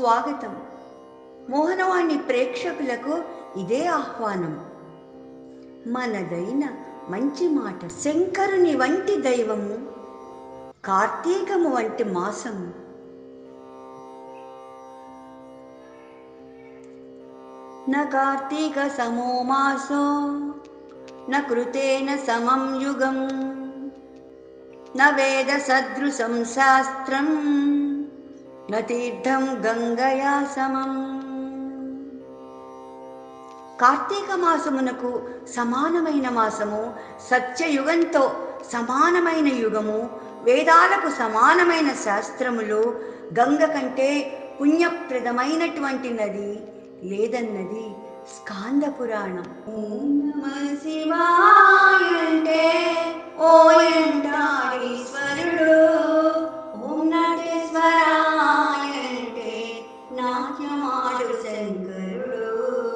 స్వాగతం మోహనవాణి ప్రేక్షకులకు ఇదే ఆహ్వానం మనదైన మంచి మాట శంకరుని వంటి దైవము కార్తీకము వంటి మాసము న కార్తీక సమో మాసో న కృతేన సమం యుగం న వేద సదృశం శాస్త్రం న తీర్థం గంగయా సమం కార్తీక మాసమునకు సమానమైన మాసము సత్యయుగంతో సమానమైన యుగము వేదాలకు సమానమైన శాస్త్రములు గంగ కంటే పుణ్యప్రదమైనటువంటి నది లేదన్నది స్కాంద పురాణం ఓం నమః శివాయ అంటే ఓయంటాడీశ్వరుడు ఓం నటేశ్వరాయ అంటే నాట్యమాడు శంకరుడు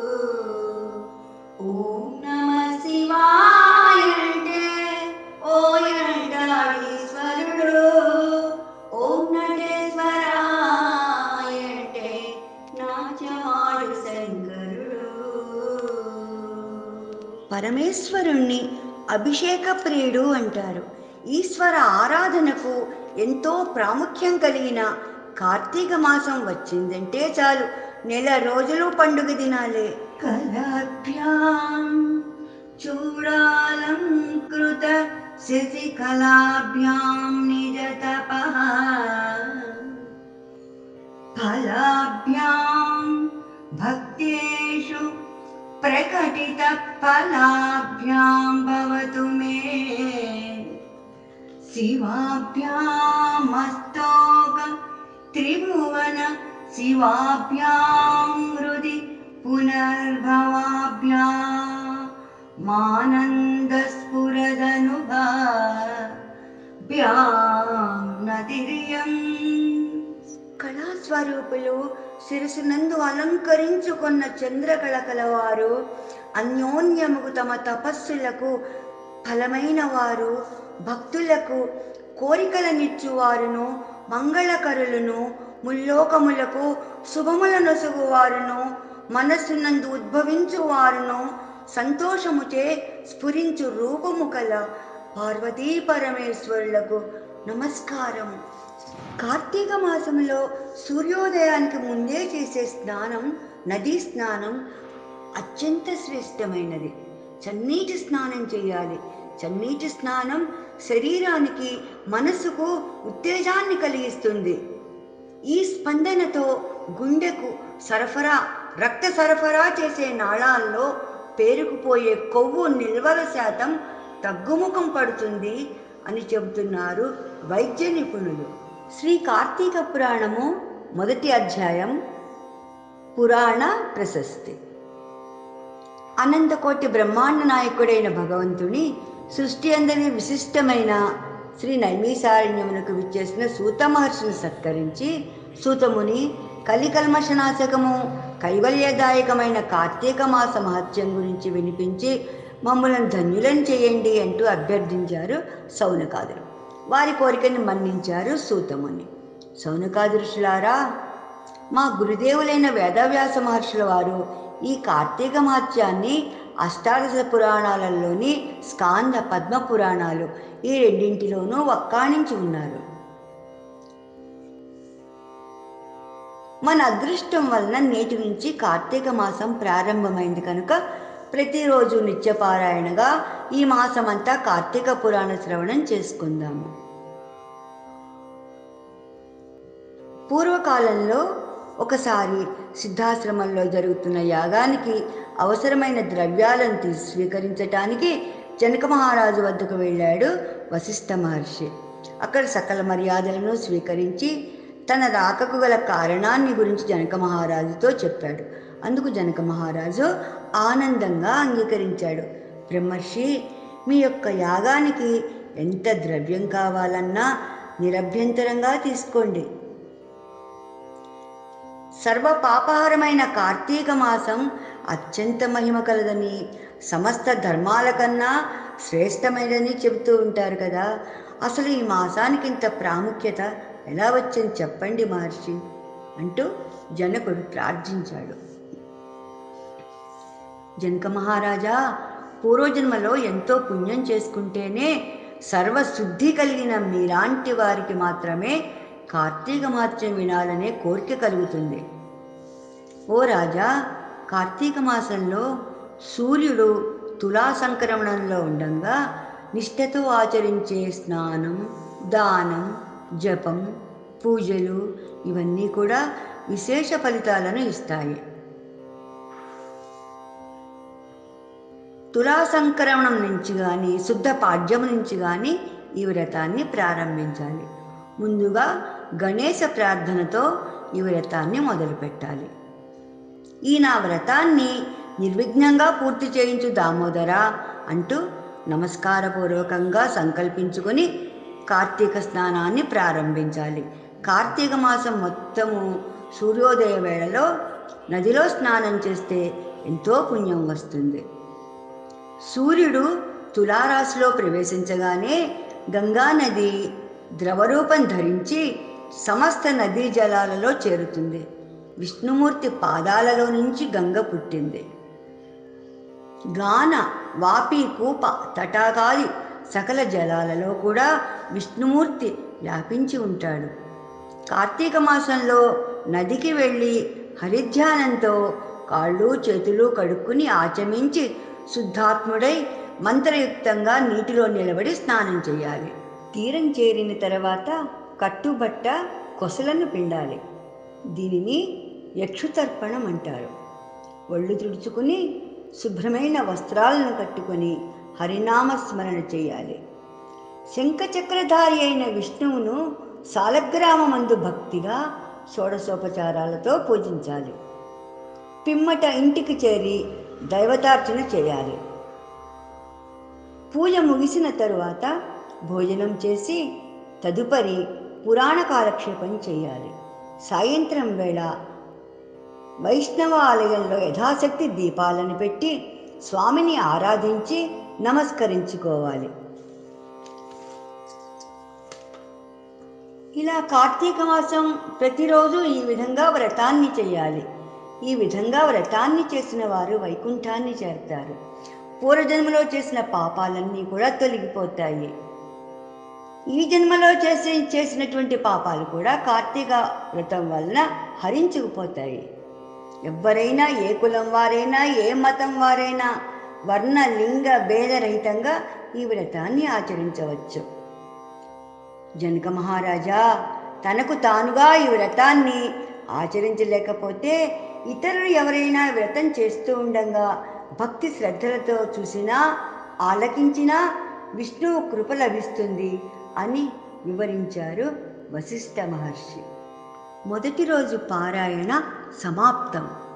ఓం నమః శివాయ అంటే ఓయంటాడీశ్వరుడు ఓం నటేశ్వరాయ అంటే నాట్యమాడు శంకరుడు పరమేశ్వరుణ్ణి అభిషేక ప్రియుడు అంటారు ఈశ్వర ఆరాధనకు ఎంతో ప్రాముఖ్యం కలిగిన కార్తీక మాసం వచ్చిందంటే చాలు నెల రోజులు పండుగ దినాలే కళాభ్యాం చూడాలంకృత శశికళాభ్యాం నిజ తపః ఫలాభ్యాం భక్తేషు ప్రకటిత ఫలాభ్యాం భవతు మే శివాభ్యామస్తోక త్రిభువన శివాభ్యాం హృది పునర్భవాభ్యా మానందస్ఫురదనుభ్యాం నదిరియం కళాస్వరూపులు శిరసునందు అలంకరించుకున్న చంద్రకళ కలవారు అన్యోన్యముకు తమ తపస్సులకు ఫలమైన వారు భక్తులకు కోరికలనిచ్చువారును మంగళకరులను ముల్లోకములకు శుభముల నొసుగువారును మనస్సునందు ఉద్భవించువారును సంతోషముచే స్ఫురించు రూపము కల పార్వతీ పరమేశ్వరులకు నమస్కారం కార్తీక మాసంలో సూర్యోదయానికి ముందే చేసే స్నానం నదీ స్నానం అత్యంత శ్రేష్టమైనది చన్నీటి స్నానం చేయాలి చన్నీటి స్నానం శరీరానికి మనసుకు ఉత్తేజాన్ని కలిగిస్తుంది ఈ స్పందనతో గుండెకు సరఫరా రక్త సరఫరా చేసే నాళాల్లో పేరుకుపోయే కొవ్వు నిల్వల శాతం తగ్గుముఖం పడుతుంది అని చెబుతున్నారు వైద్య నిపుణులు శ్రీ కార్తీక పురాణము మొదటి అధ్యాయం పురాణ ప్రశస్తి అనంతకోటి బ్రహ్మాండ నాయకుడైన భగవంతుని సృష్టి అందరి విశిష్టమైన శ్రీ నైమిసారణ్యమునకు విచ్చేసిన సూత మహర్షిని సత్కరించి సూతముని కలికల్మషనాశకము కైవల్యదాయకమైన కార్తీక మాస మహత్యం గురించి వినిపించి మమ్మల్ని ధన్యులను చేయండి అంటూ అభ్యర్థించారు సౌనకాదులు వారి కోరికను మన్నించారు సూతముని సౌనకాదృషులారా మా గురుదేవులైన వేదవ్యాస మహర్షుల వారు ఈ కార్తీక మాత్యాన్ని అష్టాదశ పురాణాలలోని స్కాంద పద్మ పురాణాలు ఈ రెండింటిలోనూ వక్కాణించి ఉన్నారు మన అదృష్టం వలన నేటి నుంచి కార్తీక మాసం ప్రారంభమైంది కనుక ప్రతిరోజు నిత్యపారాయణగా ఈ మాసమంతా కార్తీక పురాణ శ్రవణం చేసుకుందాము పూర్వకాలంలో ఒకసారి సిద్ధాశ్రమంలో జరుగుతున్న యాగానికి అవసరమైన ద్రవ్యాలను తీసి స్వీకరించటానికి జనక మహారాజు వద్దకు వెళ్ళాడు వశిష్ఠ మహర్షి అక్కడ సకల మర్యాదలను స్వీకరించి తన రాకకు గల కారణాన్ని గురించి జనక మహారాజుతో చెప్పాడు అందుకు జనక మహారాజు ఆనందంగా అంగీకరించాడు బ్రహ్మర్షి మీ యొక్క యాగానికి ఎంత ద్రవ్యం కావాలన్నా నిరభ్యంతరంగా తీసుకోండి సర్వ పాపహారమైన కార్తీక మాసం అత్యంత మహిమ కలదని సమస్త ధర్మాల కన్నా శ్రేష్టమైనదని చెబుతూ ఉంటారు కదా అసలు ఈ మాసానికి ఇంత ప్రాముఖ్యత ఎలా వచ్చింది చెప్పండి మహర్షి అంటూ జనకుడు ప్రార్థించాడు జనక మహారాజా పూర్వజన్మలో ఎంతో పుణ్యం చేసుకుంటేనే సర్వశుద్ధి కలిగిన మీలాంటి వారికి మాత్రమే కార్తీక మాత్రం వినాలనే కోరిక కలుగుతుంది ఓ రాజా కార్తీక మాసంలో సూర్యుడు తులా సంక్రమణంలో ఉండంగా నిష్ఠతో ఆచరించే స్నానం దానం జపం పూజలు ఇవన్నీ కూడా విశేష ఫలితాలను ఇస్తాయి తులా సంక్రమణం నుంచి కానీ శుద్ధ పాడ్యం నుంచి కానీ ఈ వ్రతాన్ని ప్రారంభించాలి ముందుగా గణేశ ప్రార్థనతో ఈ వ్రతాన్ని మొదలుపెట్టాలి ఈ నా వ్రతాన్ని నిర్విఘ్నంగా పూర్తి చేయించు దామోదర అంటూ నమస్కారపూర్వకంగా సంకల్పించుకొని కార్తీక స్నానాన్ని ప్రారంభించాలి కార్తీక మాసం మొత్తము సూర్యోదయ వేళలో నదిలో స్నానం చేస్తే ఎంతో పుణ్యం వస్తుంది సూర్యుడు తులారాశిలో ప్రవేశించగానే గంగా నది ద్రవరూపం ధరించి సమస్త నదీ జలాలలో చేరుతుంది విష్ణుమూర్తి పాదాలలో నుంచి గంగ పుట్టింది గాన వాపి కూప తటాకాది సకల జలాలలో కూడా విష్ణుమూర్తి వ్యాపించి ఉంటాడు కార్తీక మాసంలో నదికి వెళ్ళి హరిధ్యానంతో కాళ్ళు చేతులు కడుక్కుని ఆచమించి శుద్ధాత్ముడై మంత్రయుక్తంగా నీటిలో నిలబడి స్నానం చేయాలి తీరం చేరిన తర్వాత కట్టుబట్ట కొసలను పిండాలి దీనిని యక్షుతర్పణం అంటారు ఒళ్ళు తుడుచుకుని శుభ్రమైన వస్త్రాలను కట్టుకొని హరినామ స్మరణ చేయాలి శంఖచక్రధారి అయిన విష్ణువును సాలగ్రామమందు భక్తిగా షోడశోపచారాలతో పూజించాలి పిమ్మట ఇంటికి చేరి దైవతార్చన చేయాలి పూజ ముగిసిన తరువాత భోజనం చేసి తదుపరి పురాణ కాలక్షేపం చేయాలి సాయంత్రం వేళ వైష్ణవ ఆలయంలో యథాశక్తి దీపాలను పెట్టి స్వామిని ఆరాధించి నమస్కరించుకోవాలి ఇలా కార్తీక మాసం ప్రతిరోజు ఈ విధంగా వ్రతాన్ని చేయాలి ఈ విధంగా వ్రతాన్ని చేసిన వారు వైకుంఠాన్ని చేరతారు పూర్వజన్మలో చేసిన పాపాలన్నీ కూడా తొలగిపోతాయి ఈ జన్మలో చేసి చేసినటువంటి పాపాలు కూడా కార్తీక వ్రతం వలన హరించుకుపోతాయి ఎవరైనా ఏ కులం వారైనా ఏ మతం వారైనా వర్ణ లింగ భేదరహితంగా ఈ వ్రతాన్ని ఆచరించవచ్చు జనక మహారాజా తనకు తానుగా ఈ వ్రతాన్ని ఆచరించలేకపోతే ఇతరులు ఎవరైనా వ్రతం చేస్తూ ఉండగా భక్తి శ్రద్ధలతో చూసినా ఆలకించినా విష్ణువు కృప లభిస్తుంది అని వివరించారు వశిష్ఠ మహర్షి మొదటి రోజు పారాయణ సమాప్తం